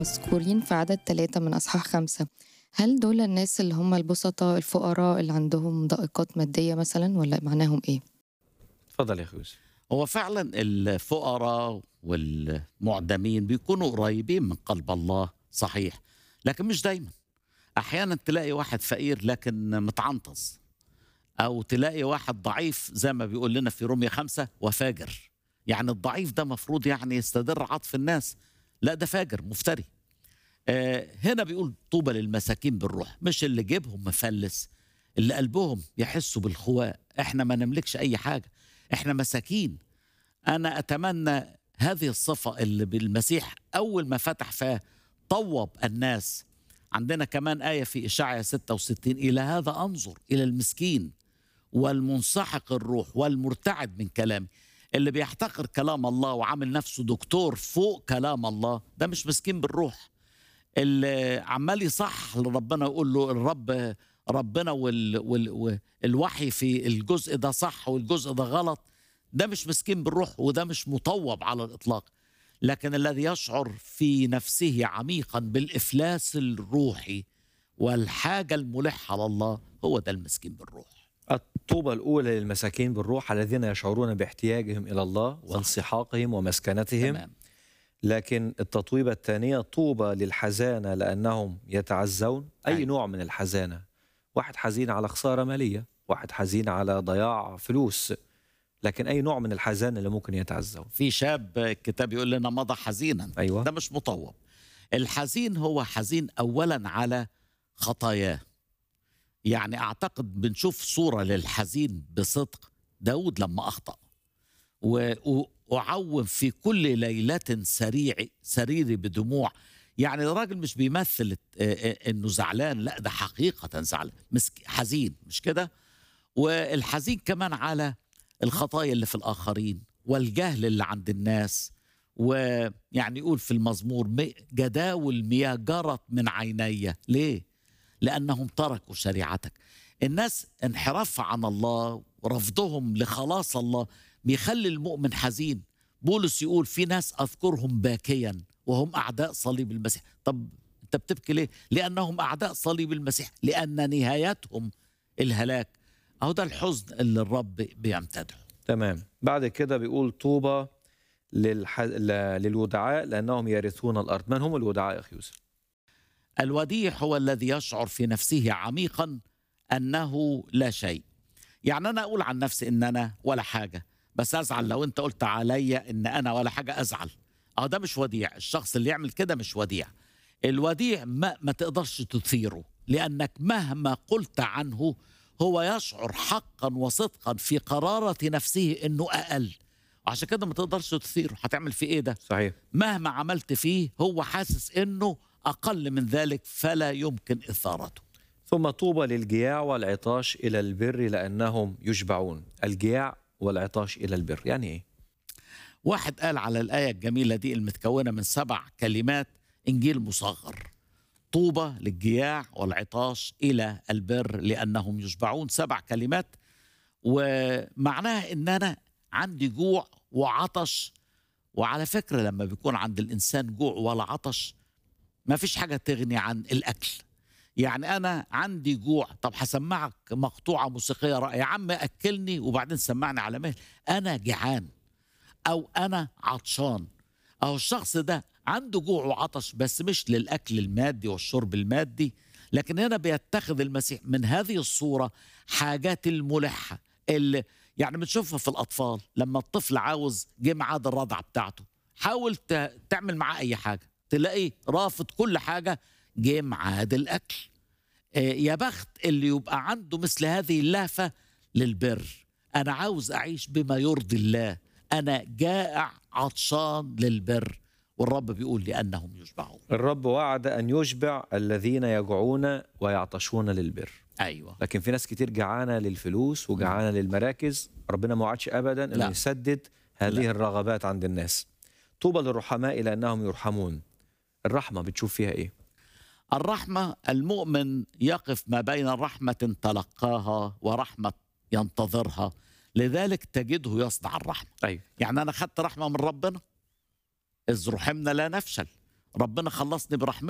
مذكورين في عدد ثلاثة من أصحاح خمسة هل دول الناس اللي هم البسطاء الفقراء اللي عندهم ضائقات مادية مثلا ولا معناهم إيه؟ اتفضل يا اخي يوسف هو فعلا الفقراء والمعدمين بيكونوا قريبين من قلب الله صحيح لكن مش دايما احيانا تلاقي واحد فقير لكن متعنطز او تلاقي واحد ضعيف زي ما بيقول لنا في رومية خمسة وفاجر يعني الضعيف ده مفروض يعني يستدر عطف الناس لا ده فاجر مفتري آه هنا بيقول طوبى للمساكين بالروح مش اللي جيبهم مفلس اللي قلبهم يحسوا بالخواء احنا ما نملكش اي حاجه احنا مساكين انا اتمنى هذه الصفه اللي بالمسيح اول ما فتح فاه طوب الناس عندنا كمان ايه في اشعياء 66 الى هذا انظر الى المسكين والمنسحق الروح والمرتعد من كلامي اللي بيحتقر كلام الله وعامل نفسه دكتور فوق كلام الله ده مش مسكين بالروح اللي عمال يصح لربنا يقول له الرب ربنا وال وال والوحي في الجزء ده صح والجزء ده غلط ده مش مسكين بالروح وده مش مطوب على الاطلاق لكن الذي يشعر في نفسه عميقا بالافلاس الروحي والحاجه الملحه على الله هو ده المسكين بالروح الطوبى الأولى للمساكين بالروح الذين يشعرون باحتياجهم إلى الله وانسحاقهم ومسكنتهم تمام لكن التطويبة الثانية طوبى للحزانة لأنهم يتعزون أي أيوة. نوع من الحزانة واحد حزين على خسارة مالية واحد حزين على ضياع فلوس لكن أي نوع من الحزانة اللي ممكن يتعزون في شاب الكتاب يقول لنا مضى حزينا أيوة ده مش مطوب الحزين هو حزين اولا على خطاياه يعني اعتقد بنشوف صوره للحزين بصدق داود لما اخطا و- واعوم في كل ليله سريع سريري بدموع يعني الراجل مش بيمثل آه، آه، انه زعلان لا ده حقيقه زعلان مسك حزين مش كده والحزين كمان على الخطايا اللي في الاخرين والجهل اللي عند الناس ويعني يقول في المزمور "مي- جداول مياه جرت من عيني ليه لانهم تركوا شريعتك الناس انحرافها عن الله ورفضهم لخلاص الله بيخلي المؤمن حزين بولس يقول في ناس اذكرهم باكيا وهم اعداء صليب المسيح طب انت بتبكي ليه لانهم اعداء صليب المسيح لان نهايتهم الهلاك اهو ده الحزن اللي الرب بيمتدحه تمام بعد كده بيقول طوبى للح... ل- للودعاء لأنهم يرثون الأرض من هم الودعاء يا أخي يوسف الوديع هو الذي يشعر في نفسه عميقا انه لا شيء يعني انا اقول عن نفسي ان انا ولا حاجه بس ازعل لو انت قلت عليا ان انا ولا حاجه ازعل اه ده مش وديع الشخص اللي يعمل كده مش وديع الوديع ما, ما تقدرش تثيره لانك مهما قلت عنه هو يشعر حقا وصدقا في قرارة نفسه انه اقل عشان كده ما تقدرش تثيره هتعمل فيه ايه ده صحيح مهما عملت فيه هو حاسس انه اقل من ذلك فلا يمكن اثارته ثم طوبى للجياع والعطاش إلى البر لأنهم يشبعون الجياع والعطاش إلى البر يعني إيه واحد قال على الايه الجميله دي المتكونه من سبع كلمات انجيل مصغر طوبى للجياع والعطاش الى البر لانهم يشبعون سبع كلمات ومعناها ان انا عندي جوع وعطش وعلى فكره لما بيكون عند الانسان جوع ولا عطش ما فيش حاجه تغني عن الاكل يعني انا عندي جوع طب هسمعك مقطوعه موسيقيه رائعه يا عم اكلني وبعدين سمعني على مهل انا جعان او انا عطشان او الشخص ده عنده جوع وعطش بس مش للاكل المادي والشرب المادي لكن هنا بيتخذ المسيح من هذه الصوره حاجات الملحه اللي يعني بنشوفها في الاطفال لما الطفل عاوز جه ميعاد الرضعه بتاعته حاول ت- تعمل معاه اي حاجه تلاقيه رافض كل حاجه جه ميعاد الاكل آه، يا بخت اللي يبقى عنده مثل هذه اللهفه للبر انا عاوز اعيش بما يرضي الله انا جائع عطشان للبر والرب بيقول لانهم يشبعون الرب وعد أن يشبع الذين يجوعون ويعطشون للبر ايوه لكن في ناس كتير جعانة للفلوس وجعانة للمراكز ربنا ما وعدش أبدا أنه لا. يسدد هذه لا. الرغبات عند الناس طوبى للرحماء لأنهم يرحمون الرحمة بتشوف فيها إيه الرحمه المؤمن يقف ما بين رحمه تلقاها ورحمه ينتظرها لذلك تجده يصنع الرحمه أيوة يعني انا خدت رحمه من ربنا اذ رحمنا لا نفشل ربنا خلصني برحمته